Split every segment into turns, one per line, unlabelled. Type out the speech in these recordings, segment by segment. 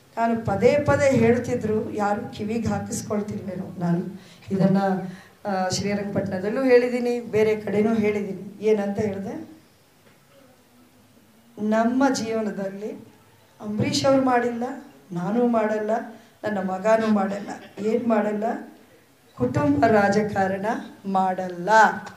ನಾನು ಪದೇ ಪದೇ ಹೇಳ್ತಿದ್ರು ಯಾರು ಕಿವಿಗೆ ಹಾಕಿಸ್ಕೊಳ್ತಿರ್ಲೇನೋ ನಾನು ಇದನ್ನು ಶ್ರೀರಂಗಪಟ್ಟಣದಲ್ಲೂ ಹೇಳಿದ್ದೀನಿ ಬೇರೆ ಕಡೆನೂ ಹೇಳಿದ್ದೀನಿ ಏನಂತ ಹೇಳಿದೆ ನಮ್ಮ ಜೀವನದಲ್ಲಿ ಅಂಬರೀಷ್ ಅವ್ರು ಮಾಡಿಲ್ಲ ನಾನು ಮಾಡಲ್ಲ ನನ್ನ ಮಗನೂ ಮಾಡಲ್ಲ ಏನು ಮಾಡಲ್ಲ ಕುಟುಂಬ ರಾಜಕಾರಣ ಮಾಡಲ್ಲ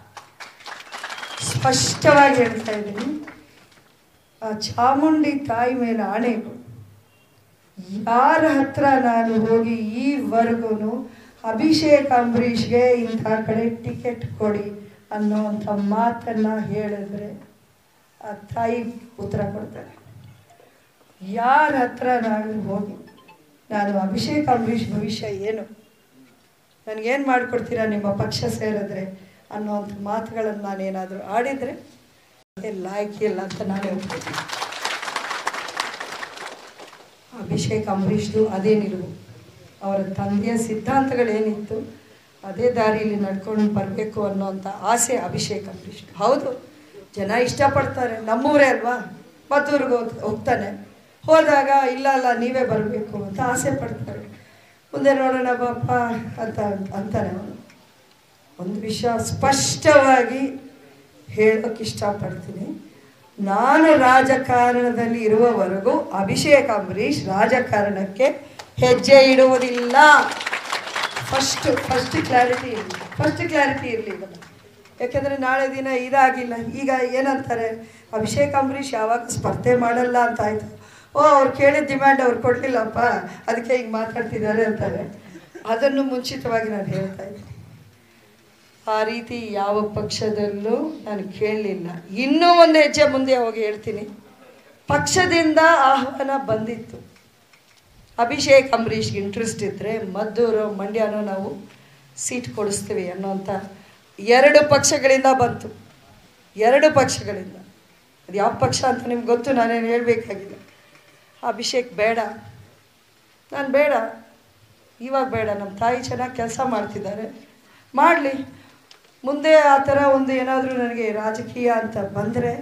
ಸ್ಪಷ್ಟವಾಗಿ ಹೇಳ್ತಾ ಇದ್ದೀನಿ ಆ ಚಾಮುಂಡಿ ತಾಯಿ ಮೇಲೆ ಆಣೆಗಳು ಯಾರ ಹತ್ರ ನಾನು ಹೋಗಿ ಈವರೆಗೂ ಅಭಿಷೇಕ್ ಅಂಬರೀಷ್ಗೆ ಇಂಥ ಕಡೆ ಟಿಕೆಟ್ ಕೊಡಿ ಅನ್ನೋವಂಥ ಮಾತನ್ನ ಹೇಳಿದ್ರೆ ಆ ತಾಯಿ ಉತ್ತರ ಕೊಡ್ತಾರೆ ಯಾರ ಹತ್ರ ನಾನು ಹೋಗಿ ನಾನು ಅಭಿಷೇಕ್ ಅಂಬರೀಷ್ ಭವಿಷ್ಯ ಏನು ನನಗೇನು ಮಾಡಿಕೊಡ್ತೀರಾ ನಿಮ್ಮ ಪಕ್ಷ ಸೇರಿದ್ರೆ ಅನ್ನೋವಂಥ ಮಾತುಗಳನ್ನು ನಾನೇನಾದರೂ ಆಡಿದರೆ ಲಾಯ್ಕಿ ಇಲ್ಲ ಅಂತ ನಾನು ಹೇಳ್ತೀನಿ ಅಭಿಷೇಕ್ ಅಂಬರೀಷ್ದು ಅದೇ ನಿಲುವು ಅವರ ತಂದೆಯ ಸಿದ್ಧಾಂತಗಳೇನಿತ್ತು ಅದೇ ದಾರಿಯಲ್ಲಿ ನಡ್ಕೊಂಡು ಬರಬೇಕು ಅನ್ನೋಂಥ ಆಸೆ ಅಭಿಷೇಕ್ ಅಂಬರೀಷ್ ಹೌದು ಜನ ಇಷ್ಟಪಡ್ತಾರೆ ನಮ್ಮೂರೇ ಅಲ್ವಾ ಮದ್ದೂರಿಗೆ ಹೋಗ್ ಹೋಗ್ತಾನೆ ಹೋದಾಗ ಇಲ್ಲ ಅಲ್ಲ ನೀವೇ ಬರಬೇಕು ಅಂತ ಆಸೆ ಪಡ್ತಾರೆ ಮುಂದೆ ನೋಡೋಣ ಬಾಪ ಅಂತ ಅಂತಾನೆ ಅವನು ಒಂದು ವಿಷಯ ಸ್ಪಷ್ಟವಾಗಿ ಹೇಳೋಕೆ ಇಷ್ಟಪಡ್ತೀನಿ ನಾನು ರಾಜಕಾರಣದಲ್ಲಿ ಇರುವವರೆಗೂ ಅಭಿಷೇಕ್ ಅಂಬರೀಷ್ ರಾಜಕಾರಣಕ್ಕೆ ಹೆಜ್ಜೆ ಇಡುವುದಿಲ್ಲ ಫಸ್ಟ್ ಫಸ್ಟ್ ಕ್ಲಾರಿಟಿ ಇರಲಿ ಫಸ್ಟ್ ಕ್ಲಾರಿಟಿ ಇರಲಿ ಇದನ್ನು ಯಾಕೆಂದರೆ ನಾಳೆ ದಿನ ಇದಾಗಿಲ್ಲ ಈಗ ಏನಂತಾರೆ ಅಭಿಷೇಕ್ ಅಂಬರೀಷ್ ಯಾವಾಗ ಸ್ಪರ್ಧೆ ಮಾಡಲ್ಲ ಅಂತ ಆಯಿತು ಓ ಅವ್ರು ಕೇಳಿದ ಡಿಮ್ಯಾಂಡ್ ಅವ್ರು ಕೊಡಲಿಲ್ಲಪ್ಪ ಅದಕ್ಕೆ ಈಗ ಮಾತಾಡ್ತಿದ್ದಾರೆ ಅಂತಾರೆ ಅದನ್ನು ಮುಂಚಿತವಾಗಿ ನಾನು ಹೇಳ್ತಾ ಇದ್ದೀನಿ ಆ ರೀತಿ ಯಾವ ಪಕ್ಷದಲ್ಲೂ ನಾನು ಕೇಳಲಿಲ್ಲ ಇನ್ನೂ ಒಂದು ಹೆಜ್ಜೆ ಮುಂದೆ ಹೋಗಿ ಹೇಳ್ತೀನಿ ಪಕ್ಷದಿಂದ ಆಹ್ವಾನ ಬಂದಿತ್ತು ಅಭಿಷೇಕ್ ಅಂಬರೀಷ್ಗೆ ಇಂಟ್ರೆಸ್ಟ್ ಇದ್ದರೆ ಮದ್ದೂರು ಮಂಡ್ಯನೂ ನಾವು ಸೀಟ್ ಕೊಡಿಸ್ತೀವಿ ಅನ್ನೋಂಥ ಎರಡು ಪಕ್ಷಗಳಿಂದ ಬಂತು ಎರಡು ಪಕ್ಷಗಳಿಂದ ಅದು ಯಾವ ಪಕ್ಷ ಅಂತ ನಿಮ್ಗೆ ಗೊತ್ತು ನಾನೇನು ಹೇಳಬೇಕಾಗಿಲ್ಲ ಅಭಿಷೇಕ್ ಬೇಡ ನಾನು ಬೇಡ ಇವಾಗ ಬೇಡ ನಮ್ಮ ತಾಯಿ ಚೆನ್ನಾಗಿ ಕೆಲಸ ಮಾಡ್ತಿದ್ದಾರೆ ಮಾಡಲಿ ಮುಂದೆ ಆ ಥರ ಒಂದು ಏನಾದರೂ ನನಗೆ ರಾಜಕೀಯ ಅಂತ ಬಂದರೆ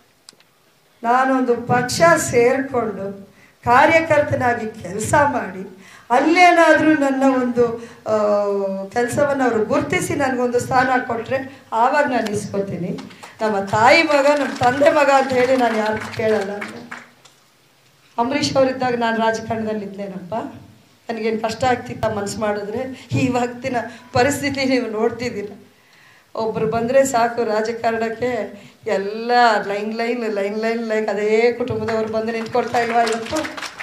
ನಾನೊಂದು ಪಕ್ಷ ಸೇರಿಕೊಂಡು ಕಾರ್ಯಕರ್ತನಾಗಿ ಕೆಲಸ ಮಾಡಿ ಅಲ್ಲೇನಾದರೂ ನನ್ನ ಒಂದು ಕೆಲಸವನ್ನು ಅವರು ಗುರುತಿಸಿ ನನಗೊಂದು ಸ್ಥಾನ ಕೊಟ್ಟರೆ ಆವಾಗ ನಾನು ಇಸ್ಕೊತೀನಿ ನಮ್ಮ ತಾಯಿ ಮಗ ನಮ್ಮ ತಂದೆ ಮಗ ಅಂತ ಹೇಳಿ ನಾನು ಯಾರು ಕೇಳಲ್ಲ ಅಂತ ಅಂಬರೀಷ್ ಅವರಿದ್ದಾಗ ನಾನು ರಾಜಕಾರಣದಲ್ಲಿ ಇದ್ನೇನಪ್ಪ ನನಗೇನು ಕಷ್ಟ ಆಗ್ತಿತ್ತ ಮನಸ್ಸು ಮಾಡಿದ್ರೆ ಇವತ್ತಿನ ಪರಿಸ್ಥಿತಿ ನೀವು ನೋಡ್ತಿದ್ದೀರ ಒಬ್ಬರು ಬಂದರೆ ಸಾಕು ರಾಜಕಾರಣಕ್ಕೆ ಎಲ್ಲ line line line line line ಅದೇ ಕುಟುಂಬದವ್ರು ಬಂದು ನಿಂತ್ಕೊಳ್ತಾ ಇಲ್ವಾ ಇವತ್ತು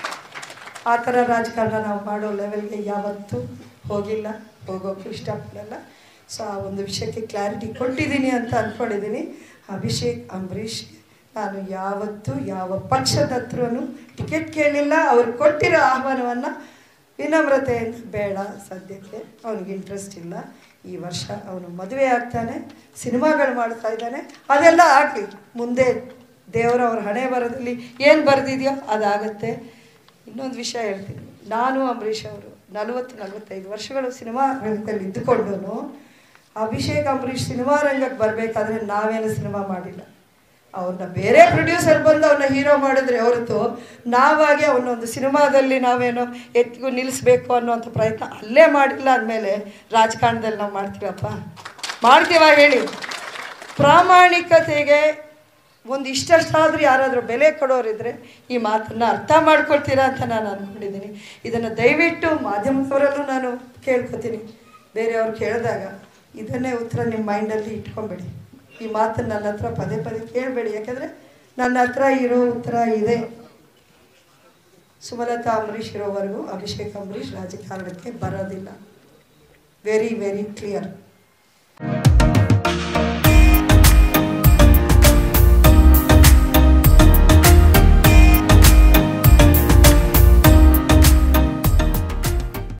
ಆ ಥರ ರಾಜಕಾರಣ ನಾವು ಮಾಡೋ ಲೆವೆಲ್ಗೆ ಯಾವತ್ತೂ ಹೋಗಿಲ್ಲ ಹೋಗೋಕ್ಕೆ ಇಷ್ಟಪಡಲ್ಲ ಸೊ ಆ ಒಂದು ವಿಷಯಕ್ಕೆ ಕ್ಲಾರಿಟಿ ಕೊಟ್ಟಿದ್ದೀನಿ ಅಂತ ಅಂದ್ಕೊಂಡಿದ್ದೀನಿ ಅಭಿಷೇಕ್ ಅಂಬರೀಷ್ ನಾನು ಯಾವತ್ತೂ ಯಾವ ಪಕ್ಷದ ಹತ್ರನೂ ಟಿಕೆಟ್ ಕೇಳಲಿಲ್ಲ ಅವ್ರು ಕೊಟ್ಟಿರೋ ಆಹ್ವಾನವನ್ನು ವಿನಮ್ರತೆಯಿಂದ ಬೇಡ ಸದ್ಯಕ್ಕೆ ಅವನಿಗೆ ಇಂಟ್ರೆಸ್ಟ್ ಇಲ್ಲ ಈ ವರ್ಷ ಅವನು ಮದುವೆ ಆಗ್ತಾನೆ ಸಿನಿಮಾಗಳು ಮಾಡ್ತಾ ಇದ್ದಾನೆ ಅದೆಲ್ಲ ಆಗಲಿ ಮುಂದೆ ದೇವರ ಅವ್ರ ಹಣೆ ಬರದಲ್ಲಿ ಏನು ಬರೆದಿದೆಯೋ ಅದಾಗತ್ತೆ ಇನ್ನೊಂದು ವಿಷಯ ಹೇಳ್ತೀನಿ ನಾನು ಅಂಬರೀಷ್ ಅವರು ನಲವತ್ತು ನಲವತ್ತೈದು ವರ್ಷಗಳು ಸಿನಿಮಾ ರಂಗದಲ್ಲಿ ಇದ್ದುಕೊಂಡು ಅಭಿಷೇಕ್ ಅಂಬರೀಷ್ ಸಿನಿಮಾ ರಂಗಕ್ಕೆ ಬರಬೇಕಾದ್ರೆ ನಾವೇನು ಸಿನಿಮಾ ಮಾಡಿಲ್ಲ ಅವ್ರನ್ನ ಬೇರೆ ಪ್ರೊಡ್ಯೂಸರ್ ಬಂದು ಅವನ್ನ ಹೀರೋ ಮಾಡಿದ್ರೆ ಹೊರತು ನಾವಾಗಿ ಅವನೊಂದು ಸಿನಿಮಾದಲ್ಲಿ ನಾವೇನೋ ಎತ್ತಿಗೂ ನಿಲ್ಲಿಸ್ಬೇಕು ಅನ್ನೋಂಥ ಪ್ರಯತ್ನ ಅಲ್ಲೇ ಮಾಡಿಲ್ಲ ಅಂದಮೇಲೆ ರಾಜಕಾರಣದಲ್ಲಿ ನಾವು ಮಾಡ್ತೀವಪ್ಪ ಮಾಡ್ತೀವ ಹೇಳಿ ಪ್ರಾಮಾಣಿಕತೆಗೆ ಒಂದು ಇಷ್ಟಷ್ಟಾದರೂ ಯಾರಾದರೂ ಬೆಲೆ ಕೊಡೋರಿದ್ರೆ ಈ ಮಾತನ್ನು ಅರ್ಥ ಮಾಡ್ಕೊಳ್ತೀರಾ ಅಂತ ನಾನು ಅಂದ್ಕೊಂಡಿದ್ದೀನಿ ಇದನ್ನು ದಯವಿಟ್ಟು ಮಾಧ್ಯಮದವರಲ್ಲೂ ನಾನು ಕೇಳ್ಕೊತೀನಿ ಬೇರೆಯವ್ರು ಕೇಳಿದಾಗ ಇದನ್ನೇ ಉತ್ತರ ನಿಮ್ಮ ಮೈಂಡಲ್ಲಿ ಇಟ್ಕೊಂಬೇಡಿ ಈ ಮಾತನ್ನು ನನ್ನ ಹತ್ರ ಪದೇ ಪದೇ ಕೇಳಬೇಡಿ ಯಾಕಂದರೆ ನನ್ನ ಹತ್ರ ಇರೋ ಉತ್ತರ ಇದೆ ಸುಮಲತಾ ಅಂಬರೀಷ್ ಇರೋವರೆಗೂ ಅಭಿಷೇಕ್ ಅಂಬರೀಷ್ ರಾಜಕಾರಣಕ್ಕೆ ಬರೋದಿಲ್ಲ ವೆರಿ ವೆರಿ ಕ್ಲಿಯರ್